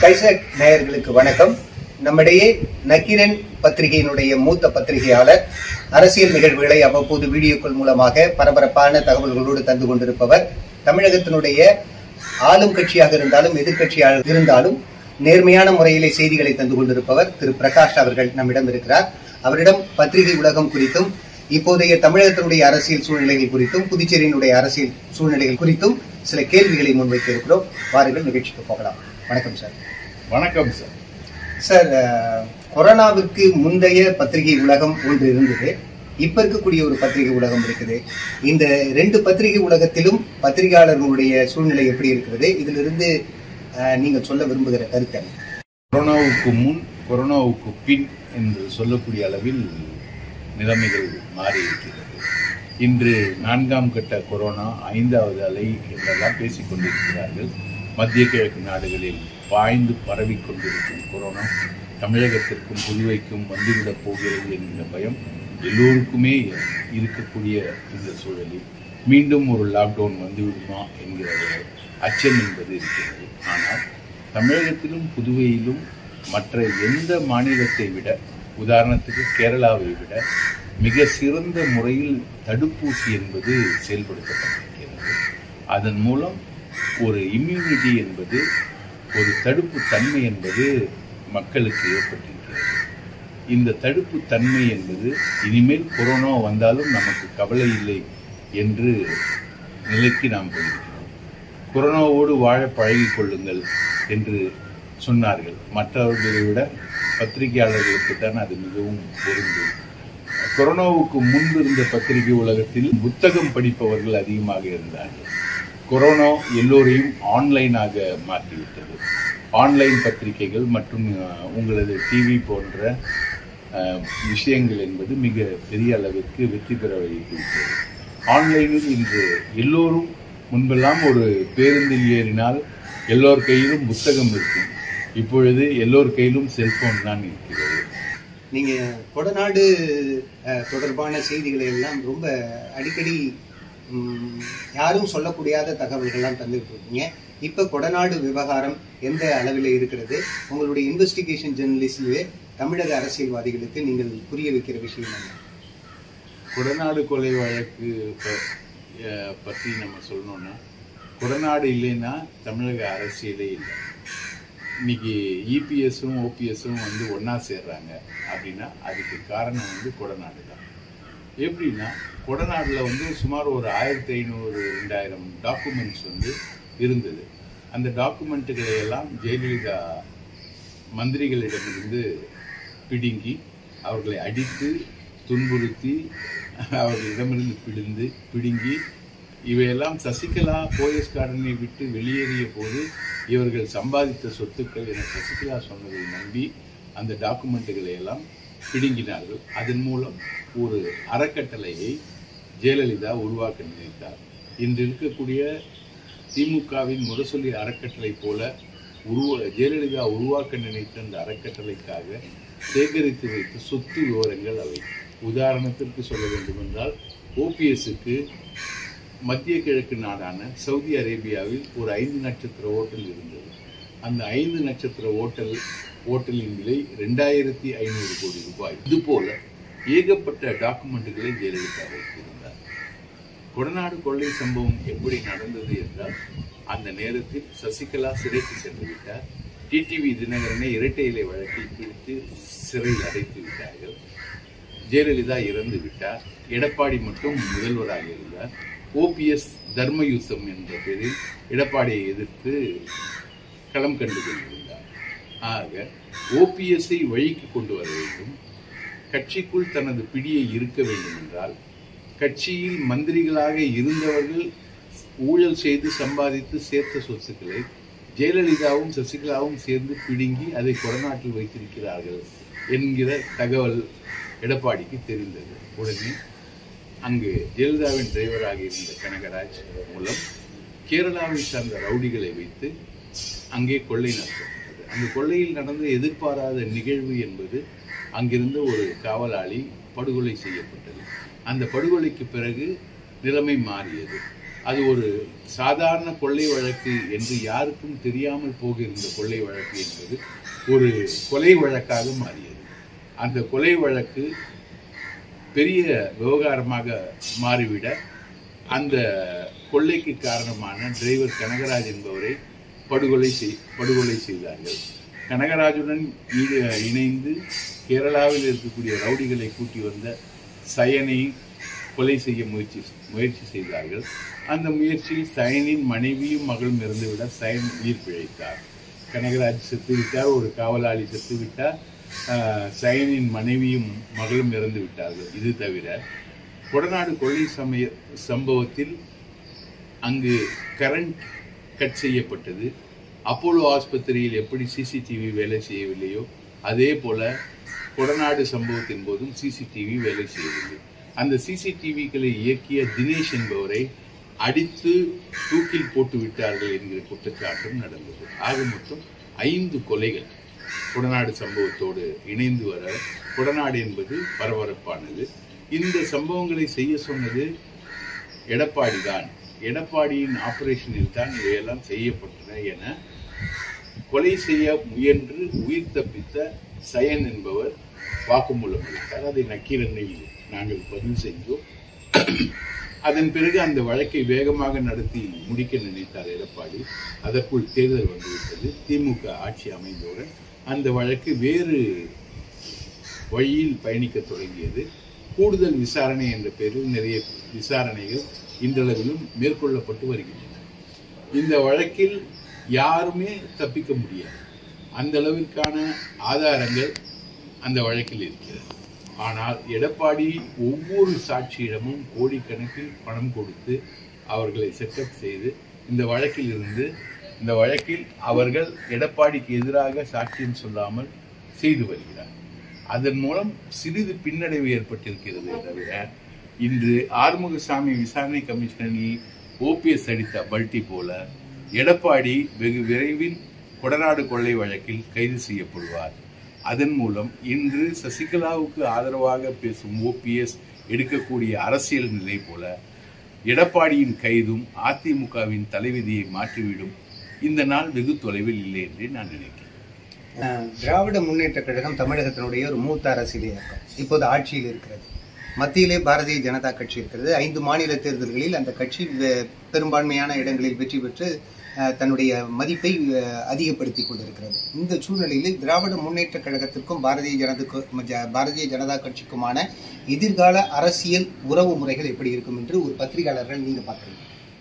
கைசக் நேயர்களுக்கு வணக்கம் நம்மிடையே நக்கீரன் பத்திரிகையினுடைய மூத்த பத்திரிகையாளர் அரசியல் நிகழ்வுகளை அவ்வப்போது வீடியோக்கள் மூலமாக பரபரப்பான தகவல்களோடு தந்து கொண்டிருப்பவர் தமிழகத்தினுடைய ஆளும் கட்சியாக இருந்தாலும் எதிர்க்கட்சியாக இருந்தாலும் நேர்மையான முறையிலே செய்திகளை தந்து கொண்டிருப்பவர் திரு பிரகாஷ் அவர்கள் நம்மிடம் இருக்கிறார் அவரிடம் பத்திரிகை உலகம் குறித்தும் இப்போதைய தமிழகத்தினுடைய அரசியல் சூழ்நிலைகள் குறித்தும் புதுச்சேரியினுடைய அரசியல் சூழ்நிலைகள் குறித்தும் சில கேள்விகளை முன்வைக்க இருக்கிறோம் வாருங்கள் நிகழ்ச்சிக்கு போகலாம் வணக்கம் சார் வணக்கம் சார் சார் அஹ், கொரோனாவிற்கு முந்தைய பத்திரிகை உலகம் ஒன்று இருந்தது இப்ப இருக்கக்கூடிய ஒரு பத்திரிகை உலகம் இருக்குது இந்த ரெண்டு பத்திரிகை உலகத்திலும் பத்திரிகையாளர்களுடைய சூழ்நிலை எப்படி இருக்கிறது இதிலிருந்து அஹ், நீங்க சொல்ல விரும்புகிற கருத்து என்ன? கொரோனாவுக்கு முன் கொரோனாவுக்கு பின் என்று சொல்லக்கூடிய அளவில் நிலைமைகள் மாறி இருக்கிறது இன்று நான்காம் கட்ட கொரோனா ஐந்தாவது அலை என்றெல்லாம் பேசிக் கொண்டிருக்கிறார்கள் மத்திய கிழக்கு நாடுகளில் பாய்ந்து பரவி கொண்டிருக்கும் கொரோனா தமிழகத்திற்கும் புதுவைக்கும் வந்துவிடப் போகிறது என்கிற பயம் எல்லோருக்குமே இருக்கக்கூடிய இந்த சூழலில் மீண்டும் ஒரு லாக்டவுன் வந்துவிடுமா என்கிற ஒரு அச்சம் என்பது இருக்கிறது ஆனால் தமிழகத்திலும் புதுவையிலும் மற்ற எந்த மாநிலத்தை விட உதாரணத்துக்கு கேரளாவை விட மிக சிறந்த முறையில் தடுப்பூசி என்பது செயல்படுத்தப்பட்டிருக்கிறது அதன் மூலம் ஒரு இம்யூனிட்டி என்பது ஒரு தடுப்பு தன்மை என்பது மக்களுக்கு ஏற்பட்டிருக்கிறது இந்த தடுப்பு தன்மை என்பது இனிமேல் கொரோனா வந்தாலும் நமக்கு கவலை இல்லை என்று நிலைக்கு நாம் போயிருக்கிறோம் கொரோனாவோடு வாழ பழகிக் கொள்ளுங்கள் என்று சொன்னார்கள் மற்றவர்களை விட பத்திரிகையாளர்களுக்கு தான் அது மிகவும் பொருந்தும் கொரோனாவுக்கு முன்பு இருந்த பத்திரிகை உலகத்தில் புத்தகம் படிப்பவர்கள் அதிகமாக இருந்தார்கள் கொரோனா எல்லோரையும் ஆன்லைனாக மாற்றிவிட்டது ஆன்லைன் பத்திரிகைகள் மற்றும் அஹ், உங்களது டிவி போன்ற அஹ், விஷயங்கள் என்பது மிக பெரிய அளவிற்கு வெற்றி பெற வைத்துவிட்டது ஆன்லைனில் இன்று எல்லோரும் முன்பெல்லாம் ஒரு பேருந்தில் ஏறினால் எல்லோர் கையிலும் புத்தகம் இருக்கும் இப்பொழுது எல்லோர் கையிலும் செல்போன் தான் இருக்கிறது நீங்க கொடநாடு அஹ், தொடர்பான செய்திகளை எல்லாம் ரொம்ப அடிக்கடி ம், யாரும் சொல்லக்கூடியாத தகவல்கள்லாம் தந்துட்டு இருக்கீங்க இப்ப கொடநாடு விவகாரம் எந்த அளவில் இருக்கிறது உங்களுடைய இன்வெஸ்டிகேஷன் ஜெர்னலிஸ்ட்லயே தமிழக அரசியல்வாதிகளுக்கு நீங்கள் புரிய வைக்கிற விஷயம் என்ன கொடநாடு கொலை வழக்கு ப- அஹ் பற்றி நம்ம சொல்லணும்னா கொடநாடு இல்லைன்னா தமிழக அரசியலே இல்லை இன்னைக்கு இபிஎஸும் ஓபிஎஸும் வந்து ஒண்ணா சேர்றாங்க அப்படின்னா அதுக்கு காரணம் வந்து கொடநாடு தான் எப்படின்னா கொடநாடுல வந்து சுமார் ஒரு ஆயிரத்தி ஐநூறு ரெண்டாயிரம் டாக்குமெண்ட்ஸ் வந்து இருந்தது அந்த டாக்குமெண்ட்டுகளை எல்லாம் ஜெயலலிதா மந்திரிகளிடமிருந்து பிடுங்கி அவர்களை அடித்து துன்புறுத்தி அவர்களிடமிருந்து பிடிந்து பிடுங்கி இவையெல்லாம் சசிகலா போயஸ் கார்டனை விட்டு வெளியேறிய போது இவர்கள் சம்பாதித்த சொத்துக்கள் என சசிகலா சொன்னதை நம்பி அந்த டாக்குமெண்ட்டுகளை எல்லாம் பிடுங்கினார்கள் அதன் மூலம் ஒரு அறக்கட்டளையை ஜெயலலிதா உருவாக்க நினைத்தார் இன்று இருக்கக்கூடிய திமுகவின் முரசொலி அறக்கட்டளை போல உருவ ஜெயலலிதா உருவாக்க நினைத்த அந்த அறக்கட்டளைக்காக சேகரித்து வைத்த சொத்து விவரங்கள் அவை உதாரணத்திற்கு சொல்ல வேண்டுமென்றால் ஓபிஎஸ்க்கு மத்திய கிழக்கு நாடான சவுதி அரேபியாவில் ஒரு ஐந்து நட்சத்திர ஓட்டல் இருந்தது அந்த ஐந்து நட்சத்திர ஓட்டல் ஓட்டலின் விலை ரெண்டாயிரத்தி ஐநூறு கோடி ரூபாய் இது போல ஏகப்பட்ட டாக்குமெண்ட்டுகளை ஜெயலலிதா வைத்திருந்தார் கொடநாடு கொள்ளை சம்பவம் எப்படி நடந்தது என்றால் அந்த நேரத்தில் சசிகலா சிறைக்கு சென்று விட்டார் டிடிவி தினகரனை இரட்டை இலை வழக்கில் பிடித்து சிறையில் அடைத்து விட்டார்கள் ஜெயலலிதா இறந்து விட்டார் எடப்பாடி மட்டும் முதல்வராக இருந்தார் ஓபிஎஸ் தர்ம யுத்தம் என்ற பெயரில் எடப்பாடியை எதிர்த்து களம் கண்டு கொண்டிருந்தார் ஆக ஓபிஎஸ்ஐ வழிக்கு கொண்டு வர வேண்டும் கட்சிக்குள் தனது பிடியை இருக்க வேண்டும் என்றால் கட்சியில் மந்திரிகளாக இருந்தவர்கள் ஊழல் செய்து சம்பாதித்து சேர்த்த சொத்துக்களை ஜெயலலிதாவும் சசிகலாவும் சேர்ந்து பிடுங்கி அதை கொடநாட்டில் வைத்திருக்கிறார்கள் என்கிற தகவல் எடப்பாடிக்கு தெரிந்தது உடனே அங்கு ஜெயலலிதாவின் டிரைவராக இருந்த கனகராஜ் மூலம் கேரளாவை சார்ந்த ரவுடிகளை வைத்து அங்கே கொள்ளை நடத்தப்பட்டது அந்த கொள்ளையில் நடந்த எதிர்பாராத நிகழ்வு என்பது அங்கிருந்த ஒரு காவலாளி படுகொலை செய்யப்பட்டது அந்த படுகொலைக்கு பிறகு நிலைமை மாறியது அது ஒரு சாதாரண கொள்ளை வழக்கு என்று யாருக்கும் தெரியாமல் போகிருந்த கொள்ளை வழக்கு என்பது ஒரு கொலை வழக்காக மாறியது அந்த கொலை வழக்கு பெரிய விவகாரமாக மாறிவிட அந்த கொள்ளைக்கு காரணமான டிரைவர் கனகராஜ் என்பவரை படுகொலை செய் படுகொலை செய்தார்கள் கனகராஜுடன் ஈடு இணைந்து கேரளாவில் இருக்கக்கூடிய ரவுடிகளை கூட்டி வந்த சயனை கொலை செய்ய முயற்சி முயற்சி செய்தார்கள் அந்த முயற்சியில் சயனின் மனைவியும் மகளும் இறந்துவிட சயன் உயிர் பிழைத்தார் கனகராஜ் செத்து விட்டார் ஒரு காவலாளி செத்து விட்டார் ஆஹ், சயனின் மனைவியும் மகளும் இறந்து விட்டார்கள் இது தவிர கொடநாடு கொள்ளை சமய சம்பவத்தில் அங்கு கரண்ட் கட் செய்யப்பட்டது அப்போலோ ஆஸ்பத்திரியில் எப்படி சிசிடிவி வேலை செய்யவில்லையோ அதே போல கொடநாடு சம்பவத்தின் போதும் சிசிடிவி வேலை செய்யவில்லை அந்த சிசிடிவிகளை இயக்கிய தினேஷ் என்பவரை அடித்து தூக்கில் போட்டு விட்டார்கள் என்கிற குற்றச்சாட்டும் நடந்தது ஆக மொத்தம் ஐந்து கொலைகள் கொடநாடு சம்பவத்தோடு இணைந்து வர கொடநாடு என்பது பரபரப்பானது இந்த சம்பவங்களை செய்ய சொன்னது எடப்பாடி தான் எடப்பாடியின் ஆபரேஷனில் தான் இவையெல்லாம் செய்யப்பட்டன என கொலை செய்ய முயன்று உயிர் தப்பித்த சயன் என்பவர் வாக்குமூலம் அளித்தார் அதை நக்கீரனில் நாங்கள் பதிவு செஞ்சோம் அதன் பிறகு அந்த வழக்கை வேகமாக நடத்தி முடிக்க நினைத்தார் எடப்பாடி அதற்குள் தேர்தல் வந்துவிட்டது திமுக ஆட்சி அமைந்தவுடன் அந்த வழக்கு வேறு வழியில் பயணிக்க தொடங்கியது கூடுதல் விசாரணை என்ற பெயரில் நிறைய விசாரணைகள் இன்றளவிலும் மேற்கொள்ளப்பட்டு வருகின்றன இந்த வழக்கில் யாருமே தப்பிக்க முடியாது அந்த அளவிற்கான ஆதாரங்கள் அந்த வழக்கில் இருக்கிறது ஆனால் எடப்பாடி ஒவ்வொரு சாட்சியிடமும் கோடிக்கணக்கில் பணம் கொடுத்து அவர்களை செட்டப் செய்து இந்த வழக்கில் இருந்து இந்த வழக்கில் அவர்கள் எடப்பாடிக்கு எதிராக சாட்சியம் சொல்லாமல் செய்து வருகிறார் அதன் மூலம் சிறிது பின்னடைவு ஏற்பட்டிருக்கிறது தவிர இன்று ஆறுமுகசாமி விசாரணை கமிஷனில் ஓபிஎஸ் அடித்த பல்டி போல எடப்பாடி வெகு விரைவில் கொடநாடு கொள்ளை வழக்கில் கைது செய்யப்படுவார் அதன் மூலம் இன்று சசிகலாவுக்கு ஆதரவாக பேசும் ஓபிஎஸ் எடுக்கக்கூடிய அரசியல் நிலை போல எடப்பாடியின் கைதும் அதிமுகவின் தலைவிதியை மாற்றிவிடும் இந்த நாள் வெகு தொலைவில் இல்லை என்று நான் நினைக்கிறேன் அஹ், திராவிட முன்னேற்ற கழகம் தமிழகத்தினுடைய ஒரு மூத்த அரசியல் இயக்கம் இப்போது ஆட்சியில் இருக்கிறது மத்தியிலே பாரதிய ஜனதா கட்சி இருக்கிறது ஐந்து மாநில தேர்தல்களில் அந்த கட்சி வெ- பெரும்பான்மையான இடங்களில் வெற்றி பெற்று அஹ், தன்னுடைய மதிப்பை அஹ், அதிகப்படுத்திக் கொண்டிருக்கிறது இந்த சூழ்நிலையில் திராவிட முன்னேற்ற கழகத்திற்கும் பாரதிய ஜனதா பாரதிய ஜனதா கட்சிக்குமான எதிர்கால அரசியல் உறவு முறைகள் எப்படி இருக்கும் என்று ஒரு பத்திரிகையாளர்கள் நீங்க பார்க்குறீங்க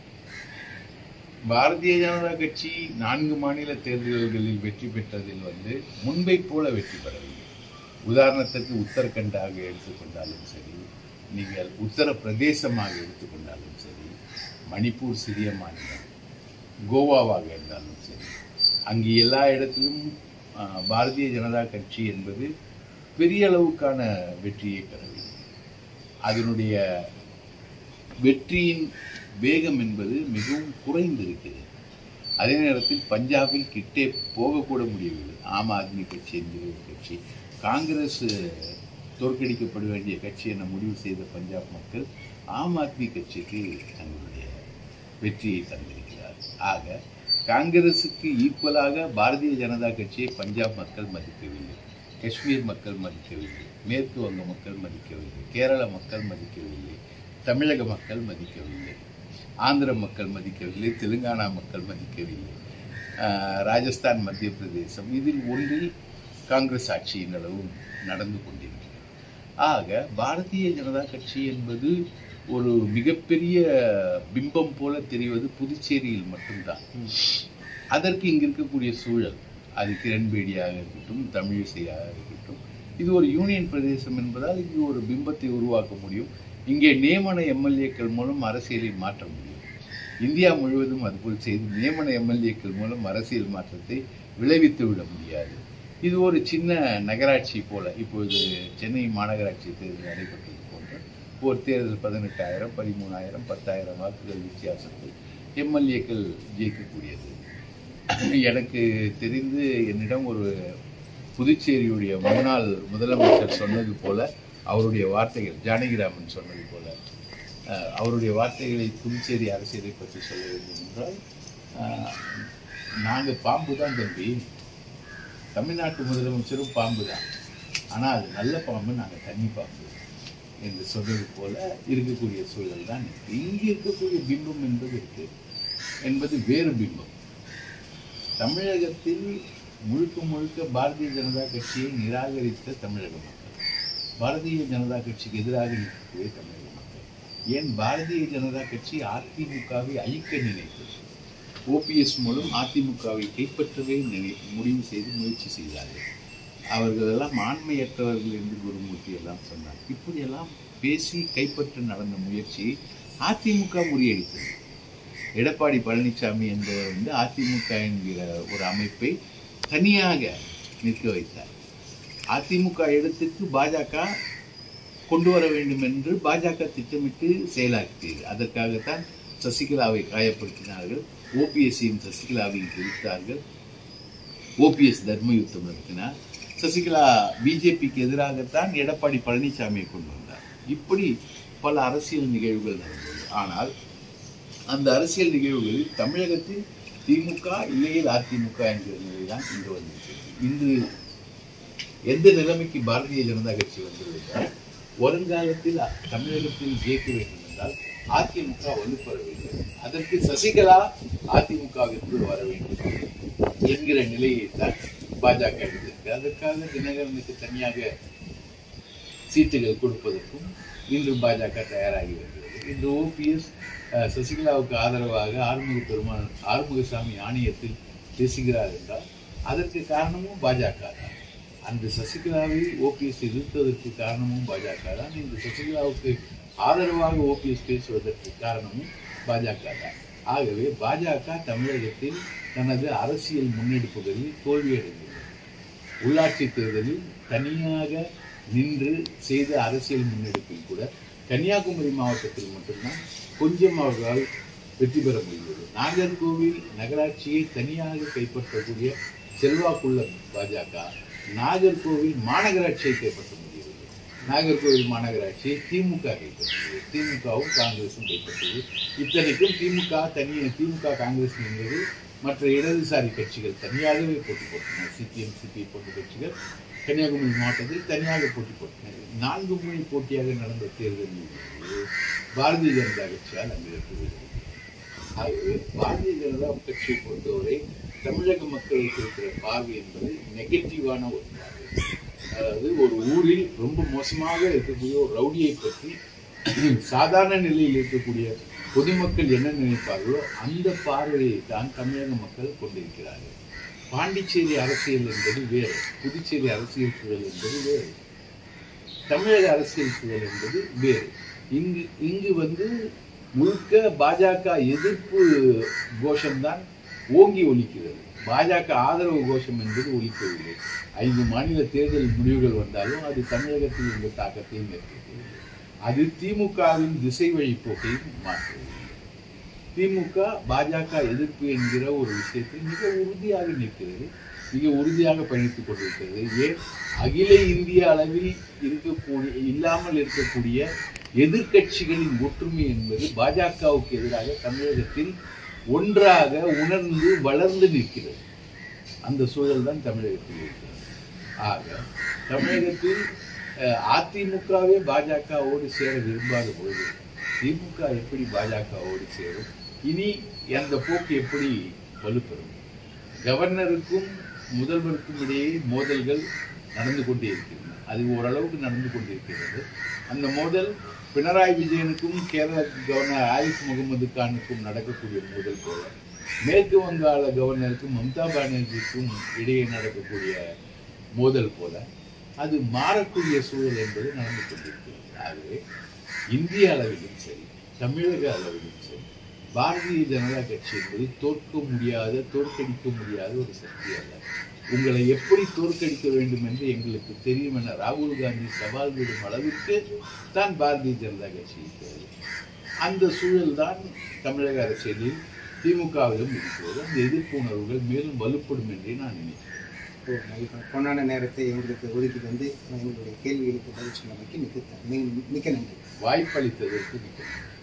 பாரதிய ஜனதா கட்சி நான்கு மாநில தேர்தல்களில் வெற்றி பெற்றதில் வந்து முன்பை போல வெற்றி பெறவில்லை உதாரணத்திற்கு உத்தரகண்டாக எடுத்துக்கொண்டாலும் சரி நீங்கள் உத்தரப்பிரதேசமாக எடுத்துக்கொண்டாலும் சரி மணிப்பூர் சிறிய மாநிலம் கோவாவாக இருந்தாலும் சரி அங்கு எல்லா இடத்திலும் ஆ, பாரதிய ஜனதா கட்சி என்பது பெரிய அளவுக்கான வெற்றியை பெறவில்லை அதனுடைய வெற்றியின் வேகம் என்பது மிகவும் குறைந்திருக்கிறது அதே நேரத்தில் பஞ்சாபில் கிட்டே போகக்கூட முடியவில்லை ஆம் ஆத்மி கட்சி என்கிற ஒரு கட்சி காங்கிரஸ் தோற்கடிக்கப்பட வேண்டிய கட்சி என முடிவு செய்த பஞ்சாப் மக்கள் ஆம் ஆத்மி கட்சிக்கு தங்களுடைய வெற்றியை தந்திருக்கிறார் ஆக காங்கிரசுக்கு ஈக்குவலாக பாரதிய ஜனதா கட்சியை பஞ்சாப் மக்கள் மதிக்கவில்லை காஷ்மீர் மக்கள் மதிக்கவில்லை மேற்கு வங்க மக்கள் மதிக்கவில்லை கேரள மக்கள் மதிக்கவில்லை தமிழக மக்கள் மதிக்கவில்லை ஆந்திர மக்கள் மதிக்கவில்லை தெலுங்கானா மக்கள் மதிக்கவில்லை ஆஹ், ராஜஸ்தான் மத்திய பிரதேசம் இதில் ஒன்றில் காங்கிரஸ் ஆட்சியின் அளவும் நடந்து கொண்டிருக்கிறது ஆக பாரதிய ஜனதா கட்சி என்பது ஒரு மிகப்பெரிய பிம்பம் போல தெரிவது புதுச்சேரியில் மட்டும்தான் அதற்கு இங்க இருக்கக்கூடிய சூழல் அது கிரண்பேடியாக இருக்கட்டும் தமிழிசையாக இருக்கட்டும் இது ஒரு யூனியன் பிரதேசம் என்பதால் இங்கு ஒரு பிம்பத்தை உருவாக்க முடியும் இங்கே நியமன எம்எல்ஏக்கள் மூலம் அரசியலை மாற்ற முடியும் இந்தியா முழுவதும் அதுபோல் செய்து நியமன எம்எல்ஏக்கள் மூலம் அரசியல் மாற்றத்தை விளைவித்து விட முடியாது இது ஒரு சின்ன நகராட்சி போல இப்பொழுது சென்னை மாநகராட்சி தேர்தல் நடைபெற்றது போன்ற ஒரு தேர்தல் பதினெட்டாயிரம் பதிமூணாயிரம் பத்தாயிரம் வாக்குகள் வித்தியாசத்தில் எம்எல்ஏக்கள் ஜெயிக்கக்கூடியது எனக்கு தெரிந்து என்னிடம் ஒரு புதுச்சேரியுடைய முன்னாள் முதலமைச்சர் சொன்னது போல அவருடைய வார்த்தைகள் ஜானகிராமன் சொன்னது போல அஹ், அவருடைய வார்த்தைகளை புதுச்சேரி அரசியலை பற்றி சொல்ல வேண்டும் என்றால் நாங்கள் பாம்பு தான் தம்பி தமிழ்நாட்டு முதலமைச்சரும் பாம்பு தான் ஆனால் அது நல்ல பாம்பு நாங்கள் தண்ணி பாம்பு என்று சொல்வது போல இருக்கக்கூடிய சூழல் தான் இருக்கு. இங்கு இருக்கக்கூடிய பிம்பம் என்பது இருக்கு என்பது வேறு பிம்பம் தமிழகத்தில் முழுக்க முழுக்க பாரதிய ஜனதா கட்சியை நிராகரித்த தமிழக மக்கள் பாரதிய ஜனதா கட்சிக்கு எதிராக இருக்கக்கூடிய தமிழக மக்கள் ஏன் பாரதிய ஜனதா கட்சி அதிமுகவை அழிக்க நினைத்தது ஓபிஎஸ் மூலம் அதிமுகவை கைப்பற்றவே நினை முடிவு செய்து முயற்சி செய்தார்கள் அவர்கள் எல்லாம் ஆண்மையற்றவர்கள் என்று குருமூர்த்தி எல்லாம் சொன்னார் இப்படியெல்லாம் பேசி கைப்பற்ற நடந்த முயற்சியை அதிமுக முறியடித்தது எடப்பாடி பழனிசாமி என்பவர் வந்து அதிமுக என்கிற ஒரு அமைப்பை தனியாக நிற்க வைத்தார் அதிமுக இடத்துக்கு பாஜக கொண்டு வர வேண்டும் என்று பாஜக திட்டமிட்டு செயலாக்கியது அதற்காகத்தான் சசிகலாவை காயப்படுத்தினார்கள் ஓபிஎஸ்சியின் சசிகலாவை பிரித்தார்கள் ஓபிஎஸ் தர்ம யுத்தம் நடத்தினார் சசிகலா பிஜேபிக்கு எதிராகத்தான் எடப்பாடி பழனிசாமியை கொண்டு வந்தார் இப்படி பல அரசியல் நிகழ்வுகள் நடந்தது ஆனால் அந்த அரசியல் நிகழ்வுகளில் தமிழகத்தில் திமுக இல்லையில் அதிமுக என்கிற நிலைதான் இன்று வந்திருக்கிறது இன்று எந்த நிலைமைக்கு பாரதிய ஜனதா கட்சி வந்துள்ளதால் வருங்காலத்தில் தமிழகத்தில் ஜெயிக்க வேண்டும் என்றால் அதிமுக வலுப்பெற வேண்டும் அதற்கு சசிகலா அதிமுகவிற்கு வர வேண்டும் என்கிற நிலையை தான் பாஜக எடுத்திருக்கு அதற்காக தினகரனுக்கு தனியாக சீட்டுகள் கொடுப்பதற்கும் இன்று பாஜக தயாராகி வருகிறது இன்று ஓபிஎஸ் சசிகலாவுக்கு ஆதரவாக ஆறுமுக பெருமாள் ஆறுமுகசாமி ஆணையத்தில் பேசுகிறார் என்றால் அதற்கு காரணமும் பாஜக தான் அன்று சசிகலாவை ஓபிஎஸ் எதிர்த்ததற்கு காரணமும் பாஜக தான் இன்று சசிகலாவுக்கு ஆதரவாக ஓபிஎஸ் பேசுவதற்கு காரணமும் பாஜக தான் ஆகவே பாஜக தமிழகத்தில் தனது அரசியல் முன்னெடுப்புகளில் தோல்வியடைந்துள்ளது உள்ளாட்சி தேர்தலில் தனியாக நின்று செய்த அரசியல் முன்னெடுப்பில் கூட கன்னியாகுமரி மாவட்டத்தில் மட்டும்தான் கொஞ்சம் அவர்களால் வெற்றி பெற முடிந்தது நாகர்கோவில் நகராட்சியை தனியாக கைப்பற்றக்கூடிய செல்வாக்குள்ள பாஜக நாகர்கோவில் மாநகராட்சியை கைப்பற்ற முடியவில்லை நாகர்கோவில் மாநகராட்சியை திமுக கைப்பற்றியது திமுகவும் காங்கிரசும் கைப்பற்றியது இத்தனைக்கும் திமுக தனியே திமுக காங்கிரஸ் என்பது மற்ற இடதுசாரி கட்சிகள் தனியாகவே போட்டி போட்டன சிபிஎம் சிபிஐ போன்ற கட்சிகள் கன்னியாகுமரி மாவட்டத்தில் தனியாக போட்டி போட்டனர் நான்கு முறை போட்டியாக நடந்த தேர்தலில் பாரதிய ஜனதா கட்சியால் அங்கு வெற்றி பெற்றது ஆகவே பாரதிய ஜனதா கட்சியை பொறுத்தவரை தமிழக மக்களுக்கு இருக்கிற பார்வை என்பது நெகட்டிவான ஒரு பார்வை அதாவது ஒரு ஊரில் ரொம்ப மோசமாக இருக்கக்கூடிய ஒரு ரவுடியை பற்றி சாதாரண நிலையில் இருக்கக்கூடிய பொதுமக்கள் என்ன நினைப்பார்களோ அந்த பார்வையை தான் தமிழக மக்கள் கொண்டிருக்கிறார்கள் பாண்டிச்சேரி அரசியல் என்பது வேறு புதுச்சேரி அரசியல் சூழல் என்பது வேறு தமிழக அரசியல் சூழல் என்பது வேறு இங்கு இங்கு வந்து முழுக்க பாஜக எதிர்ப்பு கோஷம்தான் ஓங்கி ஒலிக்கிறது பாஜக ஆதரவு கோஷம் என்பது ஒலிக்கவில்லை ஐந்து மாநில தேர்தல் முடிவுகள் வந்தாலும் அது தமிழகத்தில் இந்த தாக்கத்தையும் ஏற்படுத்தவில்லை அது திமுகவின் திசை வழி போக்கையும் மாற்றவில்லை திமுக பாஜக எதிர்ப்பு என்கிற ஒரு விஷயத்தில் மிக உறுதியாக நிற்கிறது மிக உறுதியாக பயணித்துக் கொண்டிருக்கிறது ஏன் அகில இந்திய அளவில் இருக்கக்கூடிய இல்லாமல் இருக்கக்கூடிய எதிர்க்கட்சிகளின் ஒற்றுமை என்பது பாஜகவுக்கு எதிராக தமிழகத்தில் ஒன்றாக உணர்ந்து வளர்ந்து நிற்கிறது அந்த சூழல் தான் தமிழகத்தில் இருக்கிறது ஆக தமிழகத்தில் அஹ், அதிமுகவே பாஜகவோடு சேர விரும்பாத பொழுது திமுக எப்படி பாஜகவோடு சேரும் இனி அந்த போக்கு எப்படி வலுப்பெறும் கவர்னருக்கும் முதல்வருக்கும் இடையே மோதல்கள் நடந்து கொண்டே இருக்கின்றன அது ஓரளவுக்கு நடந்து கொண்டிருக்கிறது அந்த மோதல் பினராயி விஜயனுக்கும் கேரள கவர்னர் ஆரிஃப் முகமது கானுக்கும் நடக்கக்கூடிய மோதல் போல மேற்கு வங்காள கவர்னருக்கும் மம்தா பானர்ஜிக்கும் இடையே நடக்கக்கூடிய மோதல் போல அது மாறக்கூடிய சூழல் என்பது நடந்து கொண்டிருக்கிறது ஆகவே இந்திய அளவிலும் சரி தமிழக அளவிலும் சரி பாரதிய ஜனதா கட்சி என்பது தோற்க முடியாத தோற்கடிக்க முடியாத ஒரு சக்தி அல்ல உங்களை எப்படி தோற்கடிக்க வேண்டும் என்று எங்களுக்கு தெரியும் என ராகுல் காந்தி சவால் விடும் அளவிற்கு தான் பாரதிய ஜனதா கட்சி இருக்கிறது அந்த சூழல் தான் தமிழக அரசியலில் திமுகவிலும் இருக்கிறது அந்த எதிர்ப்பு உணர்வுகள் மேலும் வலுப்படும் என்றே நான் நினைக்கிறேன் ஓ, மகிழ்ச்சி. பொன்னான நேரத்தை எங்களுக்கு ஒதுக்கி வந்து எங்களுடைய கேள்விகளுக்கு பதில் சொன்னமைக்கு மிக்க மிக்க நன்றி வாய்ப்பளித்ததற்கு மிக்க நன்றி.